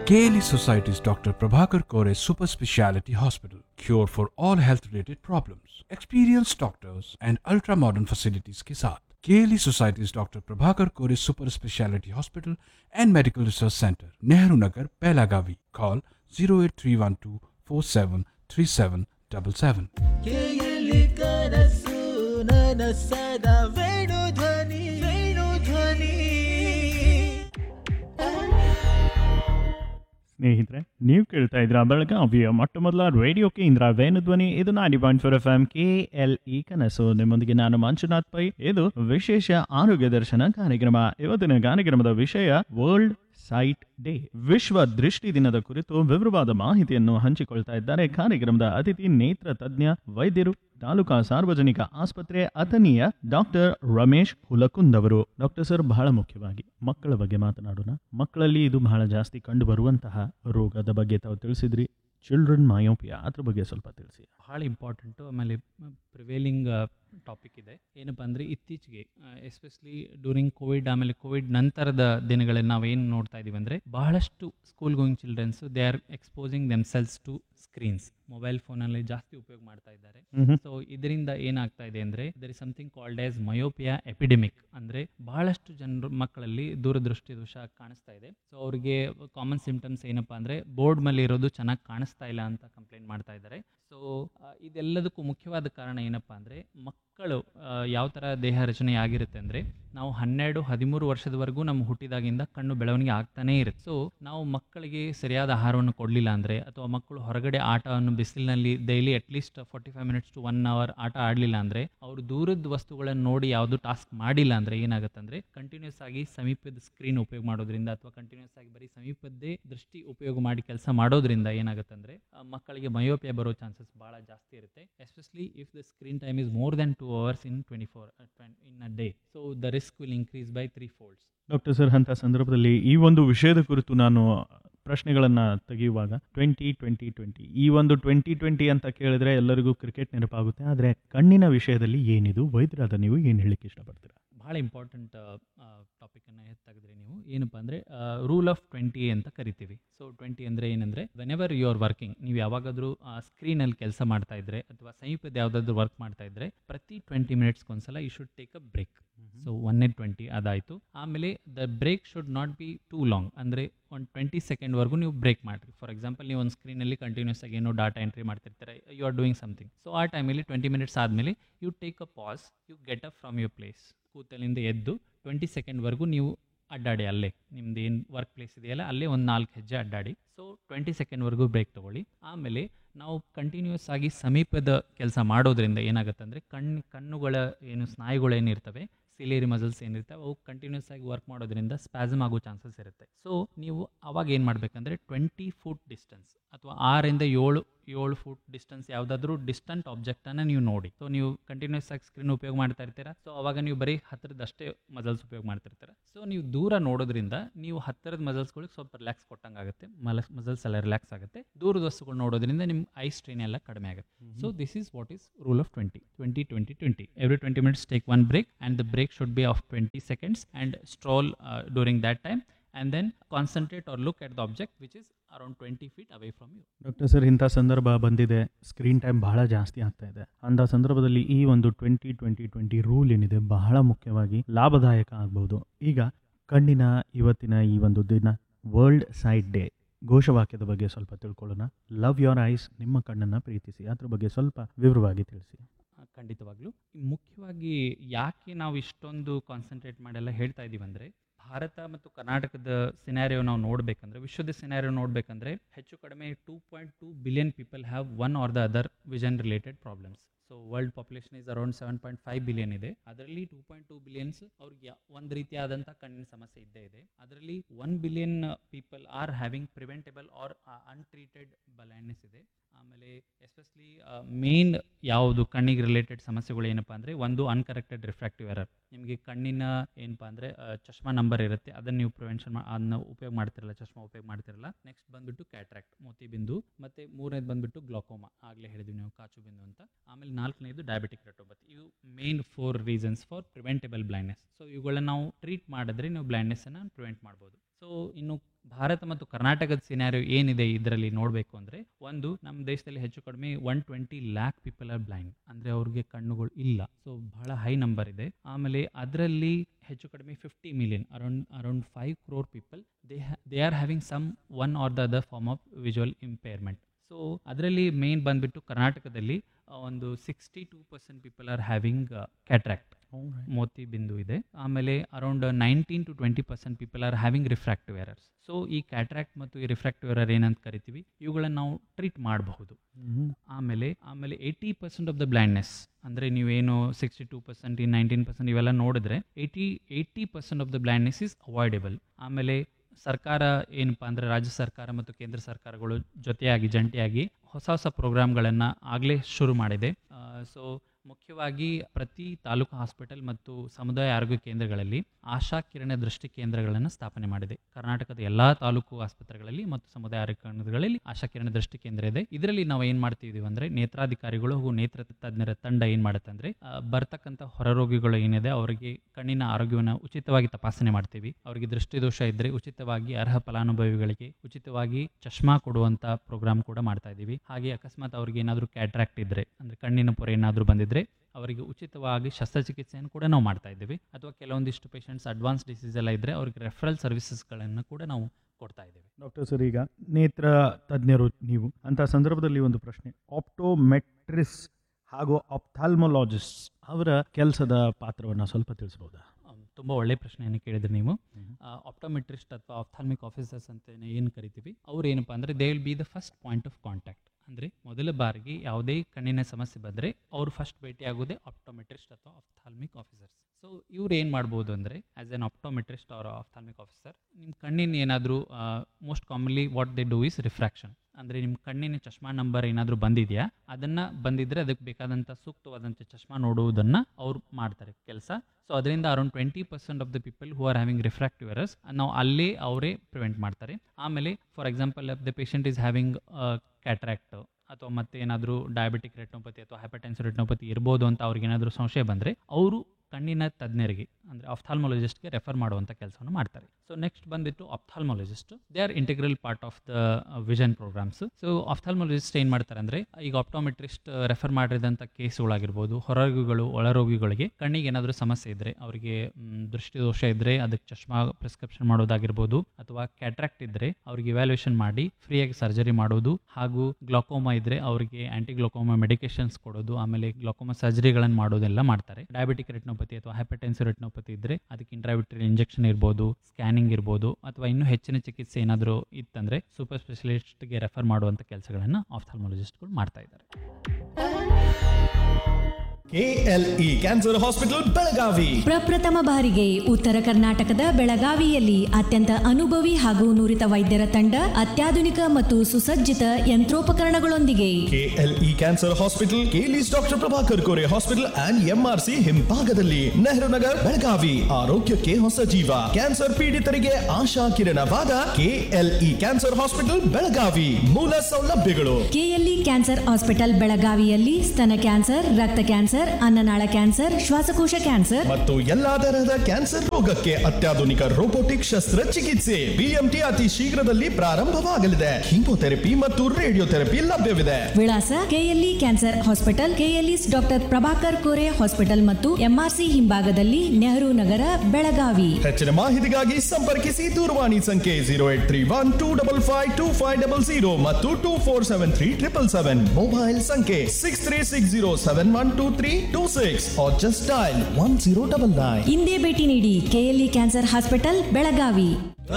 KLE Society's Dr. Prabhakar Kore Super Speciality Hospital. Cure for all health related problems. Experienced doctors and ultra modern facilities के साथ KLE Society's Dr. Prabhakar Kore Super Speciality Hospital and Medical Research Center, Nehru Nagar, Pelagavi. Call 08312 473777. ಕೇಯಲಿ ಕನಸು ನನಸದ ವೇಣು ಧ್ವನಿ ವೇಣು ಧ್ವನಿ ಸ್ನೇಹಿತರೆ ನೀವು ಕೇಳ್ತಾ ಇದ್ರ ಬೆಳಗಾವಿಯ ಮೊಟ್ಟ ಮೊದಲ ರೇಡಿಯೋ ಕೇಂದ್ರ ವೇಣುಧ್ವನಿ ಇದು ನಾಡಿ point four F M K L E ಕನಸು ನಿಮ್ಮೊಂದಿಗೆ ನಾನು ಮಂಜುನಾಥ್ ಪೈ ಇದು ವಿಶೇಷ ಆರೋಗ್ಯ ದರ್ಶನ ಕಾರ್ಯಕ್ರಮ ಇವತ್ತಿನ ಕಾರ್ಯಕ್ರಮದ ವಿಷಯ ವರ್ಲ್ಡ್ ಸೈಟ್ ಡೇ ವಿಶ್ವ ದೃಷ್ಟಿ ದಿನದ ಕುರಿತು ವಿವರವಾದ ಮಾಹಿತಿಯನ್ನು ಹಂಚಿಕೊಳ್ತಾ ಇದ್ದಾರೆ ಕಾರ್ಯಕ್ರಮದ ಅತಿಥಿ ನೇತ್ರ ತಜ್ಞ ವೈದ್ಯರು ತಾಲೂಕಾ ಸಾರ್ವಜನಿಕ ಆಸ್ಪತ್ರೆ ಅಥಣಿಯ ಡಾಕ್ಟರ್ ರಮೇಶ್ ಹುಲಕುಂದ್ ಅವರು ಡಾಕ್ಟರ್ ಸರ್ ಬಹಳ ಮುಖ್ಯವಾಗಿ ಮಕ್ಕಳ ಬಗ್ಗೆ ಮಾತನಾಡೋಣ ಮಕ್ಕಳಲ್ಲಿ ಇದು ಬಹಳ ಜಾಸ್ತಿ ಕಂಡು ಬರುವಂತಹ ರೋಗದ ಬಗ್ಗೆ ತಾವು ತಿಳಿಸಿದ್ರಿ ಚಿಲ್ಡ್ರನ್ ಮಯೋಪಿಯಾ ಅದ್ರ ಬಗ್ಗೆ ಸ್ವಲ್ಪ ತಿಳಿಸಿ ಭಾಳ ಇಂಪಾರ್ಟೆಂಟು ಆಮೇಲೆ ಪ್ರಿವೇಲಿಂಗ್ ಟಾಪಿಕ್ ಇದೆ ಏನಪ್ಪ ಅಂದರೆ ಇತ್ತೀಚೆಗೆ ಎಸ್ಪೆಷಲಿ ಡ್ಯೂರಿಂಗ್ ಕೋವಿಡ್ ಆಮೇಲೆ ಕೋವಿಡ್ ನಂತರದ ದಿನಗಳಲ್ಲಿ ನಾವೇನು ನೋಡ್ತಾ ಇದ್ದೀವಿ ಅಂದರೆ ಬಹಳಷ್ಟು school going childrens they are exposing themselves to screens mobile ಫೋನಲ್ಲಿ ಜಾಸ್ತಿ ಉಪಯೋಗ ಮಾಡ್ತಾ ಇದ್ದಾರೆ ಸೊ ಇದರಿಂದ ಏನಾಗ್ತಾ ಇದೆ ಅಂದರೆ there is something called as myopia epidemic ಅಂದರೆ ಬಹಳಷ್ಟು ಜನರು ಮಕ್ಕಳಲ್ಲಿ ದೂರದೃಷ್ಟಿ ದೋಷ ಕಾಣಿಸ್ತಾ ಇದೆ ಸೊ ಅವರಿಗೆ ಕಾಮನ್ ಸಿಂಪ್ಟಮ್ಸ್ ಏನಪ್ಪ ಅಂದರೆ ಬೋರ್ಡ್ ಮೇಲೆ ಇರೋದು ಚೆನ್ನಾಗಿ ಕಾಣಿಸ್ತಾ ಇಲ್ಲ ಅಂತ ಕಂಪ್ಲೇಂಟ್ ಮಾಡ್ತಾ ಇದ್ದಾರೆ ಸೊ ಇದೆಲ್ಲದಕ್ಕೂ ಮುಖ್ಯವಾದ ಕಾರಣ ಏನಪ್ಪ ಅಂದರೆ ಮಕ್ಕಳು ಆ, ಯಾವ ಥರ ದೇಹ ರಚನೆ ಆಗಿರುತ್ತೆ ಅಂದರೆ ನಾವು ಹನ್ನೆರಡು ಹದಿಮೂರು ವರ್ಷದವರೆಗೂ ನಮ್ಮ ಹುಟ್ಟಿದಾಗಿಂದ ಕಣ್ಣು ಬೆಳವಣಿಗೆ ಆಗ್ತಾನೇ ಇರುತ್ತೆ ಸೊ ನಾವು ಮಕ್ಕಳಿಗೆ ಸರಿಯಾದ ಆಹಾರವನ್ನು ಕೊಡಲಿಲ್ಲ ಅಂದರೆ ಅಥವಾ ಮಕ್ಕಳು ಹೊರಗಡೆ ಆಟವನ್ನು ಬಿಸಿಲಿನಲ್ಲಿ daily at least forty five minutes to one hour ಆಟ ಆಡಲಿಲ್ಲ ಅಂದರೆ ಅವರು ದೂರದ ವಸ್ತುಗಳನ್ನು ನೋಡಿ ಯಾವುದು ಟಾಸ್ಕ್ ಮಾಡಿಲ್ಲ ಅಂದರೆ ಏನಾಗುತ್ತೆ ಅಂದರೆ ಕಂಟಿನ್ಯೂಸ್ ಆಗಿ ಸಮೀಪದ ಸ್ಕ್ರೀನ್ ಉಪಯೋಗ ಮಾಡೋದ್ರಿಂದ ಅಥವಾ ಕಂಟಿನ್ಯೂಸ್ ಆಗಿ ಬರೀ ಸಮೀಪದ್ದೇ ದೃಷ್ಟಿ ಉಪಯೋಗ ಮಾಡಿ ಕೆಲಸ ಮಾಡೋದ್ರಿಂದ ಏನಾಗುತ್ತೆ ಅಂದರೆ ಮಕ್ಕಳಿಗೆ ಮಯೋಪಿಯಾ ಬರೋ ಚಾನ್ಸಸ್ ಭಾಳ ಜಾಸ್ತಿ ಇರುತ್ತೆ especially if the screen time is more than two hours in twenty four in a day so the risk will increase by three folds doctor sir ಅಂತ ಸಂದರ್ಭದಲ್ಲಿ ಈ ಒಂದು ವಿಷಯದ ಕುರಿತು ನಾನು ಪ್ರಶ್ನೆಗಳನ್ನು ತೆಗೆಯುವಾಗ ಟ್ವೆಂಟಿ ಟ್ವೆಂಟಿ ಟ್ವೆಂಟಿ ಈ ಒಂದು ಟ್ವೆಂಟಿ ಟ್ವೆಂಟಿ ಅಂತ ಕೇಳಿದ್ರೆ ಎಲ್ಲರಿಗೂ ಕ್ರಿಕೆಟ್ ನೆನಪಾಗುತ್ತೆ ಆದರೆ ಕಣ್ಣಿನ ವಿಷಯದಲ್ಲಿ ಏನಿದು ವೈದ್ಯರಾದ ನೀವು ಏನು ಹೇಳಲಿಕ್ಕೆ ಇಷ್ಟಪಡ್ತೀರಾ ಭಾಳ ಇಂಪಾರ್ಟೆಂಟ್ ಟಾಪಿಕನ್ನು ತೆಗೆದ್ರಿ ನೀವು ಏನಪ್ಪ ಅಂದರೆ ರೂಲ್ ಆಫ್ ಟ್ವೆಂಟಿ ಅಂತ ಕರಿತೀವಿ ಸೊ ಟ್ವೆಂಟಿ ಅಂದರೆ ಏನಂದರೆ whenever you are working ನೀವು ಯಾವಾಗಾದರೂ ಸ್ಕ್ರೀನಲ್ಲಿ ಕೆಲಸ ಮಾಡ್ತಾ ಇದ್ದರೆ ಅಥವಾ ಸಮೀಪದ ಯಾವುದಾದ್ರೂ ವರ್ಕ್ ಮಾಡ್ತಾ ಇದ್ದರೆ ಪ್ರತಿ ಟ್ವೆಂಟಿ ಮಿನಿಟ್ಸ್ಗೊಂದ್ಸಲ you should take a break so one at twenty ಅದಾಯಿತು ಆಮೇಲೆ the break should not be too long ಅಂದರೆ ಒಂದು ಟ್ವೆಂಟಿ ಸೆಕೆಂಡ್ವರೆಗೂ ನೀವು ಬ್ರೇಕ್ ಮಾಡಿರಿ ಫಾರ್ ಎಕ್ಸಾಂಪಲ್ ನೀವು ಒಂದು ಸ್ಕ್ರೀನಲ್ಲಿ ಕಂಟಿನ್ಯೂಸ್ ಆಗಿ ಏನೋ ಡಾಟಾ ಎಂಟ್ರಿ ಮಾಡ್ತಿರ್ತಾರೆ you are doing something so ಆ ಟೈಮಲ್ಲಿ ಟ್ವೆಂಟಿ ಮಿನಿಟ್ಸ್ ಆದಮೇಲೆ you take a pause you get up from your place ಕೂತಲಿಂದ ಎದ್ದು ಟ್ವೆಂಟಿ ಸೆಕೆಂಡ್ವರೆಗೂ ನೀವು ಅಡ್ಡಾಡಿ ಅಲ್ಲೇ ನಿಮ್ದು ಏನು ವರ್ಕ್ ಪ್ಲೇಸ್ ಇದೆಯಲ್ಲ ಅಲ್ಲೇ ಒಂದು ನಾಲ್ಕು ಹೆಜ್ಜೆ ಅಡ್ಡಾಡಿ ಸೊ ಟ್ವೆಂಟಿ ಸೆಕೆಂಡ್ವರೆಗೂ ಬ್ರೇಕ್ ತೊಗೊಳ್ಳಿ ಆಮೇಲೆ ನಾವು ಕಂಟಿನ್ಯೂಸ್ ಆಗಿ ಸಮೀಪದ ಕೆಲಸ ಮಾಡೋದ್ರಿಂದ ಏನಾಗುತ್ತೆ ಅಂದರೆ ಕಣ್ಣು ಕಣ್ಣುಗಳ ಏನು ಸ್ನಾಯುಗಳೇನಿರ್ತವೆ ಸಿಲೇರಿ ಮಸಲ್ಸ್ ಏನಿರ್ತವೆ ಅವು ಕಂಟಿನ್ಯೂಸ್ ಆಗಿ ವರ್ಕ್ ಮಾಡೋದ್ರಿಂದ ಸ್ಪ್ಯಾಸಮ್ ಆಗೋ ಚಾನ್ಸಸ್ ಇರುತ್ತೆ ಸೊ ನೀವು ಅವಾಗ ಏನು ಮಾಡಬೇಕಂದ್ರೆ ಟ್ವೆಂಟಿ ಫುಟ್ ಡಿಸ್ಟೆನ್ಸ್ ಅಥವಾ ಆರಿಂದ ಏಳು ಏಳು ಫುಟ್ ಡಿಸ್ಟೆನ್ಸ್ ಯಾವುದಾದ್ರೂ ಡಿಸ್ಟೆಂಟ್ ಆಬ್ಜೆಕ್ಟನ್ನು ನೀವು ನೋಡಿ ಸೊ ನೀವು ಕಂಟಿನ್ಯೂಸ್ ಆಗಿ ಸ್ಕ್ರೀನ್ ಉಪಯೋಗ ಮಾಡ್ತಾ ಇರ್ತೀರಾ ಸೊ ಅವಾಗ ನೀವು ಬರೀ ಹತ್ತಿರದಷ್ಟೇ ಮಸಲ್ಸ್ ಉಪಯೋಗ ಮಾಡ್ತಿರ್ತೀರ ಸೊ ನೀವು ದೂರ ನೋಡೋದ್ರಿಂದ ನೀವು ಹತ್ತಿರದ ಮಸಲ್ಸ್ಗಳಿಗೆ ಸ್ವಲ್ಪ ರಿಲ್ಯಾಕ್ಸ್ ಕೊಟ್ಟಂಗೆ ಆಗುತ್ತೆ ಮಲ ಮಸಲ್ಸ್ ಎಲ್ಲ ರಿಲ್ಯಾಕ್ಸ್ ಆಗುತ್ತೆ ದೂರದ ವಸ್ತುಗಳು ನೋಡೋದ್ರಿಂದ ನಿಮ್ಮ ಐ ಸ್ಟ್ರೇನ್ ಎಲ್ಲ ಕಡಿಮೆ ಆಗುತ್ತೆ so this is what is rule of twenty twenty twenty twenty every twenty minutes take one break and the break should be of twenty seconds and stroll during that time and then concentrate or look at the object which is around twenty feet away from you doctor sir ಇಂಥ ಸಂದರ್ಭ ಬಂದಿದೆ screen time ಬಹಳ ಜಾಸ್ತಿ ಆಗ್ತಾ ಇದೆ ಅಂಥ ಸಂದರ್ಭದಲ್ಲಿ ಈ ಒಂದು ಟ್ವೆಂಟಿ ಟ್ವೆಂಟಿ ಟ್ವೆಂಟಿ ರೂಲ್ ಏನಿದೆ ಬಹಳ ಮುಖ್ಯವಾಗಿ ಲಾಭದಾಯಕ ಆಗ್ಬೋದು ಈಗ ಕಣ್ಣಿನ ಇವತ್ತಿನ ಈ ಒಂದು ದಿನ ವರ್ಲ್ಡ್ ಸೈಟ್ ಡೇ ಘೋಷವಾಕ್ಯದ ಬಗ್ಗೆ ಸ್ವಲ್ಪ ತಿಳ್ಕೊಳ್ಳೋಣ ಲವ್ ಯೋರ್ ಐಸ್ ನಿಮ್ಮ ಕಣ್ಣನ್ನು ಪ್ರೀತಿಸಿ ಅದ್ರ ಬಗ್ಗೆ ಸ್ವಲ್ಪ ವಿವರವಾಗಿ ತಿಳಿಸಿ ಆ, ಖಂಡಿತವಾಗ್ಲೂ ಮುಖ್ಯವಾಗಿ ಯಾಕೆ ನಾವು ಇಷ್ಟೊಂದು ಕಾನ್ಸಂಟ್ರೇಟ್ ಮಾಡೆಲ್ಲ ಹೇಳ್ತಾ ಇದ್ದೀವಿ ಅಂದರೆ ಭಾರತ ಮತ್ತು ಕರ್ನಾಟಕದ ಸಿನಾರಿಯೋ ನಾವು ನೋಡಬೇಕಂದ್ರೆ ವಿಶ್ವದ ಸಿನಾರಿಯೋ ನೋಡಬೇಕಂದ್ರೆ ಹೆಚ್ಚು ಕಡಿಮೆ two point two billion people have one or the other vision related problems so world population is around seven point five billion ಇದೆ ಅದರಲ್ಲಿ ಟೂ ಪಾಯಿಂಟ್ ಟೂ ಬಿಲಿಯನ್ಸ್ ಅವ್ರಿಗೆ ಒಂದು ರೀತಿಯಾದಂಥ ಕಣ್ಣಿನ ಸಮಸ್ಯೆ ಇದ್ದೇ ಇದೆ ಅದರಲ್ಲಿ one billion people are having preventable or untreated blindness ಇದೆ ಆಮೇಲೆ ಎಸ್ಪೆಷಲಿ ಮೇನ್ ಯಾವುದು ಕಣ್ಣಿಗೆ ರಿಲೇಟೆಡ್ ಸಮಸ್ಯೆಗಳು ಏನಪ್ಪ ಅಂದರೆ ಒಂದು ಅನ್ಕರೆಕ್ಟೆಡ್ ರಿಫ್ರಾಕ್ಟಿವ್ ಎರರ್ ನಿಮಗೆ ಕಣ್ಣಿನ ಏನಪ್ಪ ಅಂದರೆ ಚಶ್ಮಾ ನಂಬರ್ ಇರುತ್ತೆ ಅದನ್ನು ನೀವು ಪ್ರಿವೆನ್ಷನ್ ಮಾ ಅದನ್ನ ಉಪಯೋಗ ಮಾಡ್ತಿರಲ್ಲ ಚಶ್ಮಾ ಉಪಯೋಗ ಮಾಡ್ತಿರಲ್ಲ ನೆಕ್ಸ್ಟ್ ಬಂದುಬಿಟ್ಟು ಕ್ಯಾಟ್ರಾಕ್ಟ್ ಮೋತಿ ಬಿಂದು ಮತ್ತು ಮೂರನೇದು ಬಂದುಬಿಟ್ಟು ಗ್ಲಾಕೋಮಾ ಆಗಲೇ ಹೇಳಿದ್ವಿ ನೀವು ಕಾಚು ಬಿಂದು ಅಂತ ಆಮೇಲೆ ನಾಲ್ಕನೇದು ಡಯಾಬಿಟಿಕ್ ರೆಟೋಪತಿ ಇವು main four reasons for preventable blindness so ಇವುಗಳನ್ನ ನಾವು ಟ್ರೀಟ್ ಮಾಡಿದ್ರೆ ನೀವು ಬ್ಲೈಂಡ್ನೆಸ್ಸನ್ನು ಪ್ರಿವೆಂಟ್ ಮಾಡ್ಬೋದು ಸೊ ಇನ್ನು ಭಾರತ ಮತ್ತು ಕರ್ನಾಟಕದ ಸಿನಾರಿಯೋ ಏನಿದೆ ಇದರಲ್ಲಿ ನೋಡಬೇಕು ಅಂದರೆ ಒಂದು ನಮ್ಮ ದೇಶದಲ್ಲಿ ಹೆಚ್ಚು ಕಡಿಮೆ one twenty lakh people are blind ಅಂದರೆ ಅವ್ರಿಗೆ ಕಣ್ಣುಗಳು ಇಲ್ಲ ಸೊ ಬಹಳ ಹೈ ನಂಬರ್ ಇದೆ ಆಮೇಲೆ ಅದರಲ್ಲಿ ಹೆಚ್ಚು ಕಡಿಮೆ fifty million around around five crore people they they are having some one or the other form of visual impairment so ಅದರಲ್ಲಿ ಮೇನ್ ಬಂದ್ಬಿಟ್ಟು ಕರ್ನಾಟಕದಲ್ಲಿ ಆ, ಒಂದು sixty two percent people are having cataract ಮೋತಿ ಬಿಂದು ಇದೆ ಆಮೇಲೆ around nineteen to twenty percent people are having refractive errors so ಈ ಕ್ಯಾಟ್ರಾಕ್ಟ್ ಮತ್ತು ಈ ರಿಫ್ರಾಕ್ಟಿವ್ ಎರರ್ ಏನಂತ ಕರಿತೀವಿ ಇವುಗಳನ್ನು ನಾವು ಟ್ರೀಟ್ ಮಾಡಬಹುದು ಆಮೇಲೆ ಆಮೇಲೆ eighty percent of the blindness ಅಂದರೆ ನೀವೇನು ಸಿಕ್ಸ್ಟಿ ಟೂ ಪರ್ಸೆಂಟ್ ಈ ನೈನ್ಟೀನ್ ಪರ್ಸೆಂಟ್ ಇವೆಲ್ಲ ನೋಡಿದ್ರೆ eighty eighty percent of the blindness is avoidable ಆಮೇಲೆ ಸರ್ಕಾರ ಏನಪ್ಪ ಅಂದರೆ ರಾಜ್ಯ ಸರ್ಕಾರ ಮತ್ತು ಕೇಂದ್ರ ಸರ್ಕಾರಗಳು ಜೊತೆಯಾಗಿ ಜಂಟಿಯಾಗಿ ಹೊಸ ಹೊಸ ಪ್ರೋಗ್ರಾಮ್ಗಳನ್ನು ಆಗಲೇ ಶುರು ಮಾಡಿದೆ ಸೊ ಮುಖ್ಯವಾಗಿ ಪ್ರತಿ ತಾಲೂಕು ಹಾಸ್ಪಿಟಲ್ ಮತ್ತು ಸಮುದಾಯ ಆರೋಗ್ಯ ಕೇಂದ್ರಗಳಲ್ಲಿ ಆಶಾ ಕಿರಣ ದೃಷ್ಟಿ ಕೇಂದ್ರಗಳನ್ನು ಸ್ಥಾಪನೆ ಮಾಡಿದೆ ಕರ್ನಾಟಕದ ಎಲ್ಲ ತಾಲೂಕು ಆಸ್ಪತ್ರೆಗಳಲ್ಲಿ ಮತ್ತು ಸಮುದಾಯ ಆರೋಗ್ಯ ಕೇಂದ್ರಗಳಲ್ಲಿ ಆಶಾ ಕಿರಣ ದೃಷ್ಟಿ ಕೇಂದ್ರ ಇದೆ ಇದರಲ್ಲಿ ನಾವು ಏನು ಮಾಡ್ತಿದೀವಿ ಅಂದರೆ ನೇತ್ರಾಧಿಕಾರಿಗಳು ಹಾಗೂ ನೇತ್ರ ತಜ್ಞರ ತಂಡ ಏನು ಮಾಡುತ್ತೆ ಅಂದರೆ ಬರ್ತಕ್ಕಂಥ ಹೊರರೋಗಿಗಳು ಏನಿದೆ ಅವರಿಗೆ ಕಣ್ಣಿನ ಆರೋಗ್ಯವನ್ನು ಉಚಿತವಾಗಿ ತಪಾಸಣೆ ಮಾಡ್ತೀವಿ ಅವರಿಗೆ ದೃಷ್ಟಿದೋಷ ಇದ್ದರೆ ಉಚಿತವಾಗಿ ಅರ್ಹ ಫಲಾನುಭವಿಗಳಿಗೆ ಉಚಿತವಾಗಿ ಚಶ್ಮಾ ಕೊಡುವಂಥ ಪ್ರೋಗ್ರಾಮ್ ಕೂಡ ಮಾಡ್ತಾ ಇದ್ದೀವಿ ಹಾಗೆ ಅಕಸ್ಮಾತ್ ಅವ್ರಿಗೆ ಏನಾದರೂ ಕ್ಯಾಟ್ರಾಕ್ಟ್ ಇದ್ದರೆ ಅಂದರೆ ಕಣ್ಣಿನ ಪೊರೆ ಏನಾದರೂ ಬಂದಿದ್ದರೆ ಅವರಿಗೆ ಉಚಿತವಾಗಿ ಶಸ್ತ್ರಚಿಕಿತ್ಸೆಯನ್ನು ಕೂಡ ನಾವು ಮಾಡ್ತಾ ಇದ್ದೀವಿ ಅಥವಾ ಕೆಲವೊಂದಿಷ್ಟು ಪೇಷಂಟ್ಸ್ ಅಡ್ವಾನ್ಸ್ ಡಿಸೀಸ್ ಎಲ್ಲ ಇದ್ದರೆ ಅವ್ರಿಗೆ ರೆಫರಲ್ ಸರ್ವಿಸಸ್ಗಳನ್ನು ಕೂಡ ನಾವು ಕೊಡ್ತಾ ಇದ್ದೀವಿ ಡಾಕ್ಟರ್ ಸರ್ ಈಗ ನೇತ್ರ ತಜ್ಞರು ನೀವು ಅಂತ ಸಂದರ್ಭದಲ್ಲಿ ಒಂದು ಪ್ರಶ್ನೆ ಆಪ್ಟೋಮೆಟ್ರಿಸ್ ಹಾಗೂ ಆಪ್ಥಾಲ್ಮೊಲಾಜಿಸ್ಟ್ ಅವರ ಕೆಲಸದ ಪಾತ್ರವನ್ನು ಸ್ವಲ್ಪ ತಿಳಿಸ್ಬೋದಾ ತುಂಬ ಒಳ್ಳೆ ಪ್ರಶ್ನೆಯನ್ನು ಕೇಳಿದ್ರಿ ನೀವು ಆಪ್ಟೋಮೆಟ್ರಿಸ್ಟ್ ಅಥವಾ ಆಫ್ಥಾಲ್ಮಿಕ್ ಆಫೀಸರ್ಸ್ ಅಂತ ಏನು ಕರಿತೀವಿ ಅವ್ರು ಏನಪ್ಪ ಅಂದರೆ they will be the first point of contact ಅಂದರೆ ಮೊದಲ ಬಾರಿಗೆ ಯಾವುದೇ ಕಣ್ಣಿನ ಸಮಸ್ಯೆ ಬಂದರೆ ಅವರು ಫಸ್ಟ್ ಭೇಟಿಯಾಗೋದೇ ಆಪ್ಟೋಮೆಟ್ರಿಸ್ಟ್ ಅಥವಾ ಆಫ್ಥಾಲ್ಮಿಕ್ ಆಫೀಸರ್ಸ್ ಸೊ ಇವ್ರು ಏನು ಮಾಡ್ಬೋದು ಅಂದರೆ as an optometrist or ophthalmic officer ನಿಮ್ಮ ಕಣ್ಣಿನ ಏನಾದರೂ most commonly what they do is refraction ಅಂದರೆ ನಿಮ್ಮ ಕಣ್ಣಿನ ಚಶ್ಮಾ ನಂಬರ್ ಏನಾದರೂ ಬಂದಿದೆಯಾ ಅದನ್ನು ಬಂದಿದ್ದರೆ ಅದಕ್ಕೆ ಬೇಕಾದಂಥ ಸೂಕ್ತವಾದಂಥ ಚಶ್ಮಾ ನೋಡುವುದನ್ನು ಅವ್ರು ಮಾಡ್ತಾರೆ ಕೆಲಸ ಸೊ ಅದರಿಂದ around twenty percent of the people who are having refractive errors ನಾವು ಅಲ್ಲೇ ಅವರೇ ಪ್ರಿವೆಂಟ್ ಮಾಡ್ತಾರೆ ಆಮೇಲೆ for example the patient is having cataract ಅಥವಾ ಮತ್ತೆ ಏನಾದರೂ ಡಯಾಬಿಟಿಕ್ ರೆಟ್ನೋಪತಿ ಅಥವಾ ಹೈಪರ್ಟೆನ್ಸ್ ರೆಟ್ನೋಪತಿ ಇರ್ಬೋದು ಅಂತ ಅವ್ರಿಗೆ ಏನಾದರೂ ಸಂಶಯ ಬಂದರೆ ಅವರು ಕಣ್ಣಿನ ತಜ್ಞರಿಗೆ ಅಂದರೆ ಆಫ್ಥಾಲ್ಮಾಲಜಿಸ್ಟ್ಗೆ ರೆಫರ್ ಮಾಡುವಂಥ ಕೆಲಸವನ್ನು ಮಾಡ್ತಾರೆ ಸೊ ನೆಕ್ಸ್ಟ್ ಬಂದಿತ್ತು ophthalmologist they are integral part of the vision programs so ophthalmologist ಏನು ಮಾಡ್ತಾರೆ ಅಂದರೆ ಈಗ ಆಪ್ಟೋಮೆಟ್ರಿಸ್ಟ್ ರೆಫರ್ ಮಾಡಿದಂಥ ಕೇಸ್ಗಳಾಗಿರ್ಬೋದು ಹೊರರೋಗಿಗಳು ಒಳರೋಗಿಗಳಿಗೆ ಕಣ್ಣಿಗೆ ಏನಾದರೂ ಸಮಸ್ಯೆ ಇದ್ದರೆ ಅವರಿಗೆ ಮ್, ದೃಷ್ಟಿದೋಷ ಇದ್ದರೆ ಅದಕ್ಕೆ ಚಶ್ಮಾ ಪ್ರಿಸ್ಕ್ರಿಪ್ಷನ್ ಮಾಡೋದಾಗಿರ್ಬೋದು ಅಥವಾ ಕ್ಯಾಟ್ರಾಕ್ಟ್ ಇದ್ದರೆ ಅವ್ರಿಗೆ ಇವ್ಯಾಲ್ಯೂಯೇಷನ್ ಮಾಡಿ ಫ್ರೀಯಾಗಿ ಸರ್ಜರಿ ಮಾಡೋದು ಹಾಗೂ ಗ್ಲಾಕೋಮಾ ಇದ್ದರೆ ಅವರಿಗೆ ಆ್ಯಂಟಿ ಗ್ಲಾಕೋಮಾ ಮೆಡಿಕೇಶನ್ಸ್ ಕೊಡೋದು ಆಮೇಲೆ ಗ್ಲಾಕೋಮಾ ಸರ್ಜರಿಗಳನ್ನು ಮಾಡೋದೆಲ್ಲ ಮಾಡ್ತಾರೆ ಡಯಾಬಿಟಿಕ್ ರೆಟ್ನೋಪತಿ ಅಥವಾ ಹೈಪರ್ಟೆನ್ಸಿವ್ ರೆಟ್ನೋಪತಿ ಇದ್ದರೆ ಅದಕ್ಕೆ ಇಂಟ್ರಾವಿಟ್ರಿಯಲ್ ಇಂಜೆಕ್ಷನ್ ಇರ್ಬೋದು ಸ್ಕ್ಯಾನಿಂಗ್ ಇರ್ಬೋದು ಅಥವಾ ಇನ್ನೂ ಹೆಚ್ಚಿನ ಚಿಕಿತ್ಸೆ ಏನಾದರೂ ಇತ್ತಂದರೆ ಸೂಪರ್ ಸ್ಪೆಷಲಿಸ್ಟ್ಗೆ ರೆಫರ್ ಮಾಡುವಂಥ ಕೆಲಸಗಳನ್ನು ಆಫ್ಥಾಲ್ಮಾಲಜಿಸ್ಟ್ಗಳು ಮಾಡ್ತಾ ಇದ್ದಾರೆ ಕೆಎಲ್ಇ ಕ್ಯಾನ್ಸರ್ ಹಾಸ್ಪಿಟಲ್ ಬೆಳಗಾವಿ ಪ್ರಪ್ರಥಮ ಬಾರಿಗೆ ಉತ್ತರ ಕರ್ನಾಟಕದ ಬೆಳಗಾವಿಯಲ್ಲಿ ಅತ್ಯಂತ ಅನುಭವಿ ಹಾಗೂ ನುರಿತ ವೈದ್ಯರ ತಂಡ ಅತ್ಯಾಧುನಿಕ ಮತ್ತು ಸುಸಜ್ಜಿತ ಯಂತ್ರೋಪಕರಣಗಳೊಂದಿಗೆ KLE cancer hospital KLE's doctor Prabhakar Kore hospital and MRC ಹಿಂಭಾಗದಲ್ಲಿ ನೆಹರು ನಗರ್ ಬೆಳಗಾವಿ ಆರೋಗ್ಯಕ್ಕೆ ಹೊಸ ಜೀವ ಕ್ಯಾನ್ಸರ್ ಪೀಡಿತರಿಗೆ ಆಶಾ ಕಿರಣವಾದ ಕೆಎಲ್ಇ ಕ್ಯಾನ್ಸರ್ ಹಾಸ್ಪಿಟಲ್ ಬೆಳಗಾವಿ ಮೂಲ ಸೌಲಭ್ಯಗಳು ಕೆಎಲ್ಇ ಕ್ಯಾನ್ಸರ್ ಹಾಸ್ಪಿಟಲ್ ಬೆಳಗಾವಿಯಲ್ಲಿ ಸ್ತನ ಕ್ಯಾನ್ಸರ್ ರಕ್ತ ಕ್ಯಾನ್ಸರ್ ಅನ್ನನಾಳ ಕ್ಯಾನ್ಸರ್ ಶ್ವಾಸಕೋಶ ಕ್ಯಾನ್ಸರ್ ಮತ್ತು ಎಲ್ಲಾ ತರಹದ ಕ್ಯಾನ್ಸರ್ ರೋಗಕ್ಕೆ ಅತ್ಯಾಧುನಿಕ ರೋಬೋಟಿಕ್ ಶಸ್ತ್ರಚಿಕಿತ್ಸೆ ಬಿಎಂಟಿ ಅತಿ ಶೀಘ್ರದಲ್ಲಿ ಪ್ರಾರಂಭವಾಗಲಿದೆ ಕೀಮೋಥೆರಪಿ ಮತ್ತು ರೇಡಿಯೋಥೆರಪಿ ಲಭ್ಯವಿದೆ ವಿಳಾಸ KLE cancer hospital KLE's doctor Prabhakar Kore hospital ಮತ್ತು ಎಂಆರ್ಸಿ ಹಿಂಭಾಗದಲ್ಲಿ ನೆಹರು ನಗರ ಬೆಳಗಾವಿ ಹೆಚ್ಚಿನ ಮಾಹಿತಿಗಾಗಿ ಸಂಪರ್ಕಿಸಿ ದೂರವಾಣಿ ಸಂಖ್ಯೆ zero eight three one two double five two five double zero ಮತ್ತು two four seven three triple seven mobile ಸಂಖ್ಯೆ six three six zero seven one two three two six just dial one zero double nine ಇಂದೇ ಭೇಟಿ ನೀಡಿ KLE cancer hospital Belagavi